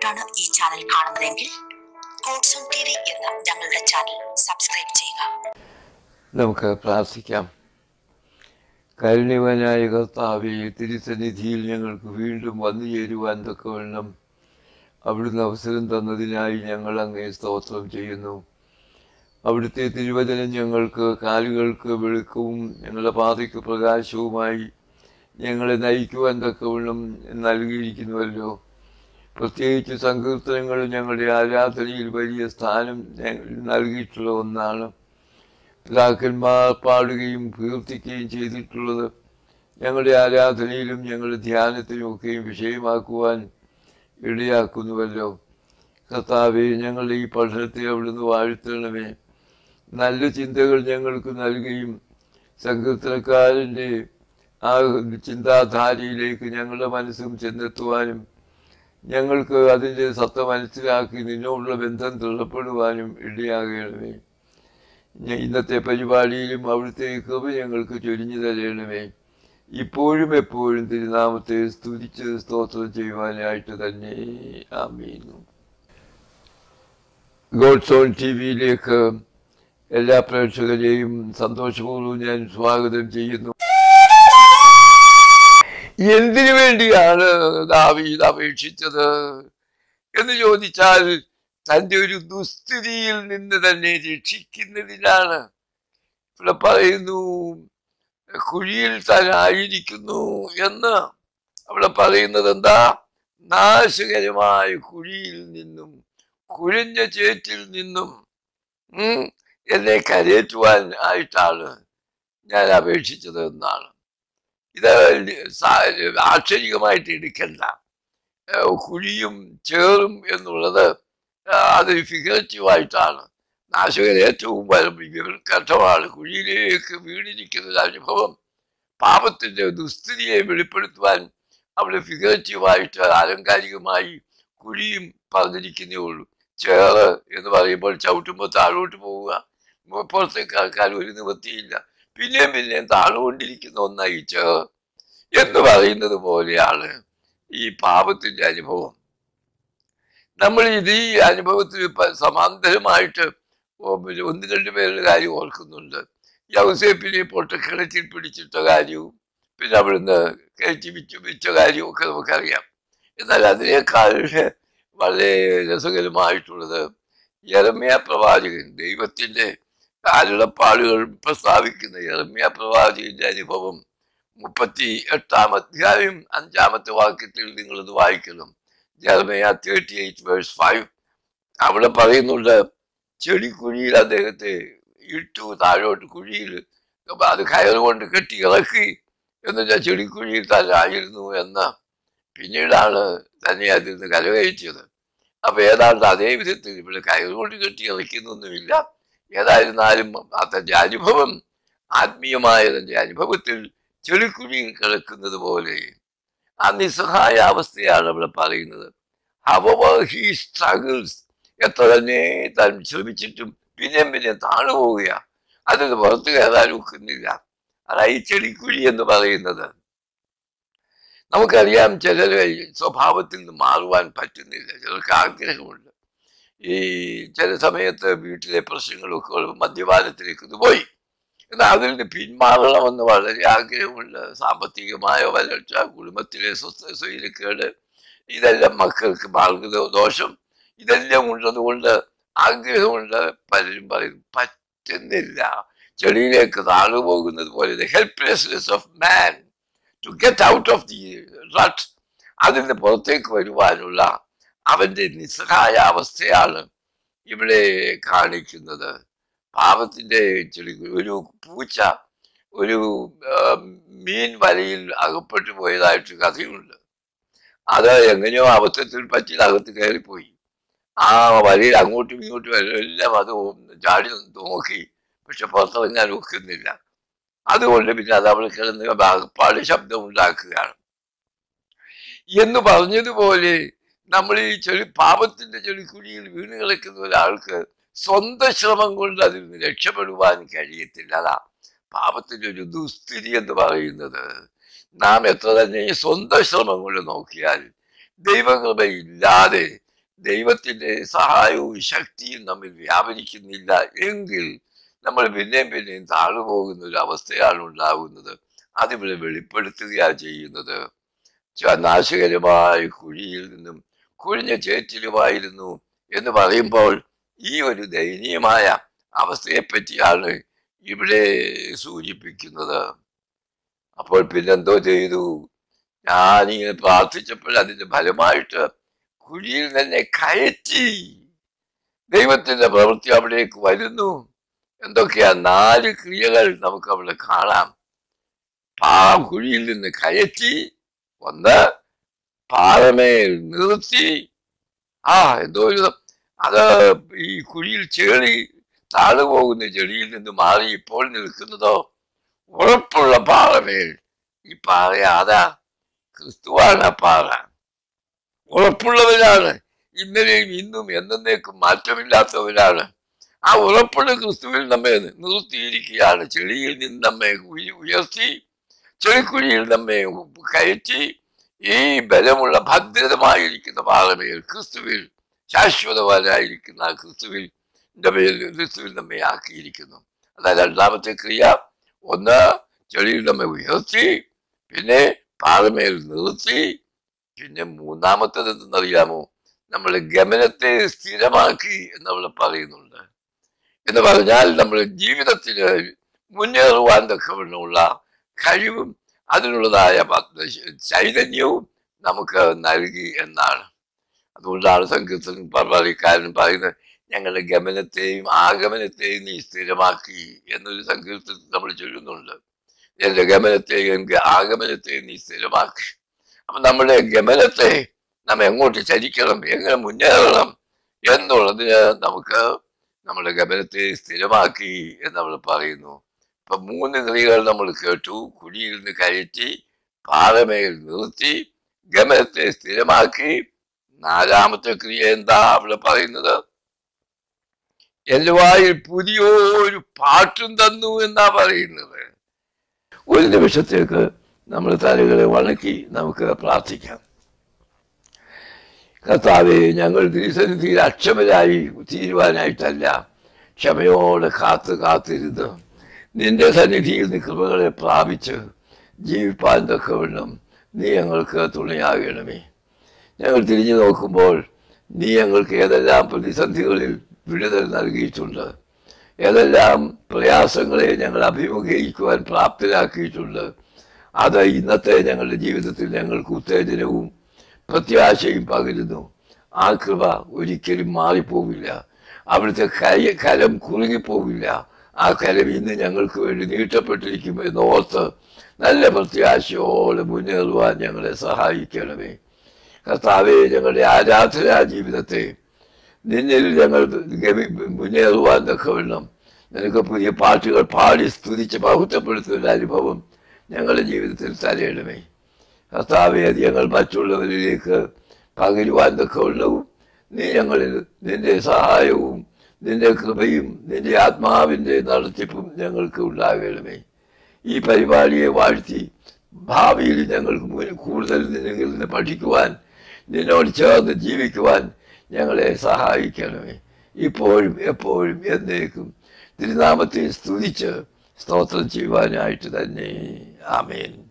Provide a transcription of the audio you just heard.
ആദ്യമായിട്ടാണ് ഈ ചാനൽ കാണുന്നതെങ്കിൽ ഗോഡ്സോൺ ടി വി എന്ന ഞങ്ങളുടെ ചാനൽ സബ്സ്ക്രൈബ് ചെയ്യുക നമുക്ക് പ്രാർത്ഥിക്കാം കരുണിവനായ കർത്താവെ തിരുസന്നിധിയിൽ ഞങ്ങൾക്ക് വീണ്ടും വന്നു ചേരുവാൻ തക്കവണ്ണം അവിടുന്ന് അവസരം തന്നതിനായി ഞങ്ങൾ അങ്ങേ സ്തോത്രം ചെയ്യുന്നു അവിടുത്തെ തിരുവചനം ഞങ്ങൾക്ക് കാലുകൾക്ക് വെളുക്കവും ഞങ്ങളുടെ പാതയ്ക്ക് പ്രകാശവുമായി ഞങ്ങളെ നയിക്കുവാൻ തക്കവണ്ണം നൽകിയിരിക്കുന്നുവല്ലോ പ്രത്യേകിച്ച് സങ്കീർത്തനങ്ങൾ ഞങ്ങളുടെ ആരാധനയിൽ വലിയ സ്ഥാനം ഞങ്ങൾ നൽകിയിട്ടുള്ള ഒന്നാണ് പിതാക്കന്മാർ പാടുകയും കീർത്തിക്കുകയും ചെയ്തിട്ടുള്ളത് ഞങ്ങളുടെ ആരാധനയിലും ഞങ്ങളുടെ ധ്യാനത്തിലും ഒക്കെയും വിഷയമാക്കുവാൻ ഇടയാക്കുന്നുവല്ലോ കർത്താവെ ഞങ്ങളുടെ ഈ പഠനത്തെ അവിടുന്ന് വാഴ്ത്തണമേ നല്ല ചിന്തകൾ ഞങ്ങൾക്ക് നൽകുകയും സങ്കീർത്തനക്കാരൻ്റെ ആ ചിന്താധാരയിലേക്ക് ഞങ്ങളുടെ മനസ്സും ചെന്നെത്തുവാനും ഞങ്ങൾക്ക് അതിൻ്റെ സത്ത മനസ്സിലാക്കി നിന്നോടുള്ള ബന്ധം ദൃഢപ്പെടുവാനും ഇടയാകണമേ ഞ- ഇന്നത്തെ പരിപാടിയിലും അവിടുത്തെ കൃപ ഞങ്ങൾക്ക് ചൊരിഞ്ഞു തരണമേ ഇപ്പോഴും എപ്പോഴും തിരുനാമത്തെ സ്തുതിച്ച് സ്തോത്രം ചെയ്യുവാനായിട്ട് തന്നെ ആമീന്നു ഗോഡ്സോൺ ടി വിയിലേക്ക് എല്ലാ പ്രേക്ഷകരെയും സന്തോഷപൂർവ്വം ഞാൻ സ്വാഗതം ചെയ്യുന്നു എന്തിനു വേണ്ടിയാണ് ദാവീദ് അപേക്ഷിച്ചത് എന്ന് ചോദിച്ചാൽ തൻ്റെ ഒരു ദുസ്ഥിതിയിൽ നിന്ന് തന്നെ രക്ഷിക്കുന്നതിനാണ് ഇവിടെ പറയുന്നു കുഴിയിൽ താനായിരിക്കുന്നു എന്ന് അവിടെ പറയുന്നത് എന്താ നാശകരമായ കുഴിയിൽ നിന്നും കുഴഞ്ഞ ചേറ്റിൽ നിന്നും ഉം, എന്നെ കരയേറ്റുവാൻ ആയിട്ടാണ് ഞാൻ അപേക്ഷിച്ചത് എന്നാണ് ഇത് സാ- ആക്ഷരികമായിട്ട് എടുക്കണ്ട ഏഹ് കുഴിയും ചേറും എന്നുള്ളത് ആ, അതൊരു ഫിഗറേറ്റീവായിട്ടാണ് നാശകൻ ഏറ്റവും വരും കഷ്ടമാണ് കുഴിയിലേക്ക് വീണിരിക്കുന്ന ഒരു അനുഭവം പാപത്തിന്റെ ദുസ്ഥിതിയെ വെളിപ്പെടുത്തുവാൻ അവിടെ ഫിഗറേറ്റീവായിട്ട് ആലങ്കാരികമായി കുഴിയും പറഞ്ഞിരിക്കുന്നേ ഉള്ളൂ ചേറ് എന്ന് പറയുമ്പോൾ ചവിട്ടുമ്പോൾ താഴോട്ട് പോവുക മു- പുറത്തേക്ക് ആൾക്കാർ ഒരു നിവൃത്തിയില്ല പിന്നെയും പിന്നെയും താഴുകൊണ്ടിരിക്കുന്ന ഒന്നായി ചേറ് എന്ന് പറയുന്നത് പോലെയാണ് ഈ പാപത്തിന്റെ അനുഭവം നമ്മൾ ഇത് ഈ അനുഭവത്തിന് പ- സമാന്തരമായിട്ട് ഓ- പിന്നെ ഒന്ന് രണ്ട് പേരുടെ കാര്യം ഓർക്കുന്നുണ്ട് യൗസേപ്പിനെ പൊട്ടക്കിണറ്റിൽ പിടിച്ചിട്ട കാര്യവും പിന്നെ അവിടുന്ന് കയറ്റി വിറ്റ് വിറ്റ കാര്യവും ഒക്കെ നമുക്കറിയാം എന്നാൽ അതിനേക്കാൾ വളരെ രസകരമായിട്ടുള്ളത് യരമ്യ പ്രവാചകൻ ദൈവത്തിൻ്റെ അരുളപ്പാടുകൾ പ്രസ്താവിക്കുന്ന യരമ്യ പ്രവാചകന്റെ അനുഭവം മുപ്പത്തി എട്ടാം അധ്യായം അഞ്ചാമത്തെ വാക്യത്തിൽ നിങ്ങളത് വായിക്കണം Jeremiah thirty eight verse five അവിടെ പറയുന്നുണ്ട് ചെടിക്കുഴിയിൽ അദ്ദേഹത്തെ ഇട്ടു താഴോട്ട് കുഴിയിൽ അപ്പൊ അത് കയറുകൊണ്ട് കെട്ടി ഇറക്കി എന്ന് വെച്ചാൽ ചെടിക്കുഴിയിൽ തന്നെ ആയിരുന്നു എന്ന് പിന്നീടാണ് തന്നെ അതിൽ നിന്ന് കരകയറ്റിയത് അപ്പൊ ഏതാണ്ട് അതേ വിധത്തിൽ ഇവിടെ കയറുകൊണ്ട് കെട്ടി ഇറക്കുന്നൊന്നുമില്ല ഏതായിരുന്നാലും തന്റെ അനുഭവം ആത്മീയമായ തന്റെ അനുഭവത്തിൽ ചെളിക്കുഴിയിൽ കിടക്കുന്നത് പോലെ ആ നിസ്സഹായ അവസ്ഥയാണ് ഇവിടെ പറയുന്നത് however he struggles എത്ര തന്നെ താൻ ശ്രമിച്ചിട്ടും പിന്നെയും പിന്നെ താണു പോവുക അതിന് പുറത്ത് കയറാൻ ഒക്കുന്നില്ല അതാ ഈ ചെടിക്കുഴി എന്ന് പറയുന്നത് നമുക്കറിയാം ചിലര് ഈ സ്വഭാവത്തിൽ നിന്ന് മാറുവാൻ പറ്റുന്നില്ല ചിലർക്ക് ആഗ്രഹമുണ്ട് ഈ ചില സമയത്ത് വീട്ടിലെ പ്രശ്നങ്ങളൊക്കെ ഉള്ളപ്പോൾ മദ്യപാനത്തിലേക്ക് ഇത് പോയി എന്നാൽ അതിൽ നിന്ന് പിന്മാറണമെന്ന് വളരെ ആഗ്രഹമുണ്ട് സാമ്പത്തികമായ വരൾച്ച കുടുംബത്തിലെ സ്വസ്ഥ സ്വൈര്യക്കേട് ഇതെല്ലാം മക്കൾക്ക് മാർഗ ദോഷം ഇതെല്ലാം ഉള്ളതുകൊണ്ട് ആഗ്രഹമുണ്ട് പലരും പറയും പറ്റുന്നില്ല ചെടിയിലേക്ക് താഴു പോകുന്നത് പോലെ helplessness of man to get out of the rut അതിൽ നിന്ന് പുറത്തേക്ക് വരുവാനുള്ള അവന്റെ നിസ്സഹായ അവസ്ഥയാണ് ഇവിടെ കാണിക്കുന്നത് പാപത്തിന്റെ ചെളി ഒരു പൂച്ച ഒരു ആ, മീൻ വലയിൽ അകപ്പെട്ടു പോയതായിട്ട് കഥയുണ്ട് അത് എങ്ങനെയോ അബദ്ധത്തിൽ പറ്റി അകത്ത് കയറിപ്പോയി ആ വലയിൽ അങ്ങോട്ടും ഇങ്ങോട്ടും എല്ലാം അത് ചാടി നോക്കി പക്ഷെ പുറത്തിറങ്ങാൻ ഒക്കുന്നില്ല അതുകൊണ്ട് പിന്നെ അത് അവിടെ കിടന്ന് പാട് ശബ്ദം ഉണ്ടാക്കുകയാണ് എന്ന് പറഞ്ഞതുപോലെ നമ്മൾ ഈ ചെളി പാപത്തിന്റെ ചെളിക്കുഴിയിൽ വീണ് കിടക്കുന്ന ഒരാൾക്ക് സ്വന്തം ശ്രമം കൊണ്ട് അതിൽ നിന്ന് രക്ഷപ്പെടുവാൻ കഴിയത്തില്ല അതാ പാപത്തിന്റെ ഒരു ദുസ്ഥിതി എന്ന് പറയുന്നത് നാം എത്ര തന്നെ ഈ സ്വന്തം ശ്രമം കൊണ്ട് നോക്കിയാൽ ദൈവകൃപയില്ലാതെ ദൈവത്തിന്റെ സഹായവും ശക്തിയും നമ്മിൽ വ്യാപരിക്കുന്നില്ല എങ്കിൽ നമ്മൾ പിന്നെയും പിന്നെയും താഴു പോകുന്ന ഒരു അവസ്ഥയാണ് ഉണ്ടാകുന്നത് അതിവിടെ വെളിപ്പെടുത്തുകയാണ് ചെയ്യുന്നത് ച- നാശകരമായ കുഴിയിൽ നിന്നും കുഴിഞ്ഞ ചേറ്റിലുമായിരുന്നു എന്ന് പറയുമ്പോൾ ഈ ഒരു ദയനീയമായ അവസ്ഥയെ പറ്റിയാണ് ഇവിടെ സൂചിപ്പിക്കുന്നത് അപ്പോൾ പിന്നെന്തോ ചെയ്തു ഞാനിങ്ങനെ പ്രാർത്ഥിച്ചപ്പോൾ അതിന്റെ ഫലമായിട്ട് കുഴിയിൽ തന്നെ കയറ്റി ദൈവത്തിന്റെ പ്രവൃത്തി അവിടേക്ക് വരുന്നു എന്തൊക്കെയാ നാല് ക്രിയകൾ നമുക്ക് അവിടെ കാണാം പാ കുഴിയിൽ നിന്ന് കയറ്റി ഒന്ന് പാറമേൽ നിർത്തി ആ എന്തോ ഒരു അത് ഈ കുഴിയിൽ ചേളി താഴെ പോകുന്ന ചെടിയിൽ നിന്ന് മാറി ഇപ്പോൾ നിൽക്കുന്നതോ ഉറപ്പുള്ള പാറമേൽ ഈ പാറ ആരാ ക്രിസ്തുവാണ് ആ പാറ ഉറപ്പുള്ളവരാണ് ഇന്നലെയും ഇന്നും എന്നേക്കും മാറ്റമില്ലാത്തവരാണ് ആ ഉറപ്പുള്ള ക്രിസ്തുവിൽ നമ്മെ നിർത്തിയിരിക്കുകയാണ് ചെടിയിൽ നിന്ന് നമ്മെ ഉയ- ഉയർത്തി ചെളിക്കുഴിയിൽ നമ്മെ കയറ്റി ഈ ബലമുള്ള ഭദ്രതമായിരിക്കുന്ന പാറമേൽ ക്രിസ്തുവിൽ ശാശ്വതവാനായിരിക്കുന്ന ആ ക്രിസ്തുവിൽ ന്റെ മേൽ ക്രിസ്തുവിൽ നമ്മെ ആക്കിയിരിക്കുന്നു അതായത് രണ്ടാമത്തെ ക്രിയ ഒന്ന് ചെളിയിൽ നമ്മെ ഉയർത്തി പിന്നെ പാറമേൽ നിർത്തി പിന്നെ മൂന്നാമത്തത് എന്തെന്നറിയാമോ നമ്മളെ ഗമനത്തെ സ്ഥിരമാക്കി എന്നവിടെ പറയുന്നുണ്ട് എന്ന് പറഞ്ഞാൽ നമ്മുടെ ജീവിതത്തിന് മുന്നേറുവാൻ തക്കവണ്ണമുള്ള കഴിവും അതിനുള്ളതായ പ- ചൈതന്യവും നമുക്ക് നൽകി എന്നാണ് അതുകൊണ്ടാണ് സങ്കീർത്തനം പറക്കാരൻ പറയുന്നത് ഞങ്ങളുടെ ഗമനത്തെയും ആഗമനത്തെയും നീ സ്ഥിരമാക്കി എന്നൊരു സങ്കീർത്തനത്തിൽ നമ്മൾ ചൊല്ലുന്നുണ്ട് എന്റെ ഗമനത്തെയും ഗ- ആഗമനത്തെയും നീ സ്ഥിരമാക്കി അപ്പൊ നമ്മുടെ ഗമനത്തെ നാം എങ്ങോട്ട് ചലിക്കണം എങ്ങനെ മുന്നേറണം എന്നുള്ളതിന് നമുക്ക് നമ്മുടെ ഗമനത്തെ സ്ഥിരമാക്കി എന്ന് നമ്മൾ പറയുന്നു ഇപ്പൊ മൂന്ന് ക്രിയകൾ നമ്മൾ കേട്ടു കുഴിയിൽ നിന്ന് കയറ്റി പാറമേൽ നിർത്തി ഗമനത്തെ സ്ഥിരമാക്കി നാലാമത്തെ ക്രിയ എന്താ അവിടെ പറയുന്നത് എന്റെ വായിൽ പുതിയൊരു പാട്ടും തന്നു എന്നാ പറയുന്നത് ഒരു നിമിഷത്തേക്ക് നമ്മൾ തലകളെ വണക്കി നമുക്ക് പ്രാർത്ഥിക്കാം കർത്താവെ ഞങ്ങൾ തിരുസന്നിധിയിൽ അക്ഷമരായി തീരുവാനായിട്ടല്ല ക്ഷമയോടെ കാത്ത് കാത്തിരുന്ന് നിന്റെ സന്നിധിയിൽ നിന്ന് കൃപകളെ പ്രാപിച്ച് ജീവിപ്പാൻ തക്കവണ്ണം നീ ഞങ്ങൾക്ക് തുണയാകണമേ ഞങ്ങൾ തിരിഞ്ഞു നോക്കുമ്പോൾ നീ ഞങ്ങൾക്ക് ഏതെല്ലാം പ്രതിസന്ധികളിൽ വിടുതൽ നൽകിയിട്ടുണ്ട് ഏതെല്ലാം പ്രയാസങ്ങളെ ഞങ്ങൾ അഭിമുഖീകരിക്കുവാൻ പ്രാപ്തരാക്കിയിട്ടുണ്ട് അത് ഇന്നത്തെ ഞങ്ങളുടെ ജീവിതത്തിൽ ഞങ്ങൾക്ക് ഉത്തേജനവും പ്രത്യാശയും പകരുന്നു ആ കൃപ ഒരിക്കലും മാറിപ്പോവില്ല അവിടുത്തെ കയ കരം കുറുകിപ്പോവില്ല ആ കരം ഇന്ന് ഞങ്ങൾക്ക് വേണ്ടി നീട്ടപ്പെട്ടിരിക്കും എന്ന് ഓർത്ത് നല്ല പ്രത്യാശയോടെ മുന്നേറുവാൻ ഞങ്ങളെ സഹായിക്കണമേ കർത്താവെ ഞങ്ങളുടെ ആരാധനാ ജീവിതത്തെ നിന്നിൽ ഞങ്ങൾ ഗമി- മുന്നേറുവാൻ തക്കവണ്ണം നിനക്ക് പുതിയ പാട്ടുകൾ പാടി സ്തുതിച്ച് മഹത്വപ്പെടുത്തുന്ന ഒരു അനുഭവം ഞങ്ങളുടെ ജീവിതത്തിൽ തരയണമേ കർത്താവെ അത് ഞങ്ങൾ മറ്റുള്ളവരിലേക്ക് പകരുവാൻ തക്കവണ്ണവും നീ ഞങ്ങളിൽ നിന്റെ സഹായവും നിന്റെ കൃപയും നിന്റെ ആത്മാവിൻ്റെ നടത്തിപ്പും ഞങ്ങൾക്ക് ഉണ്ടാകണമേ ഈ പരിപാടിയെ വാഴ്ത്തി ഭാവിയിൽ ഞങ്ങൾക്ക് മുന്നിൽ കൂടുതൽ നിന്നിൽ നിന്ന് പഠിക്കുവാൻ നിന്നോട് ചേർന്ന് ജീവിക്കുവാൻ ഞങ്ങളെ സഹായിക്കണമേ ഇപ്പോഴും എപ്പോഴും എന്നേക്കും തിരുനാമത്തെ സ്തുതിച്ച് സ്തോത്രം ചെയ്യുവാനായിട്ട് തന്നെ ആമേൻ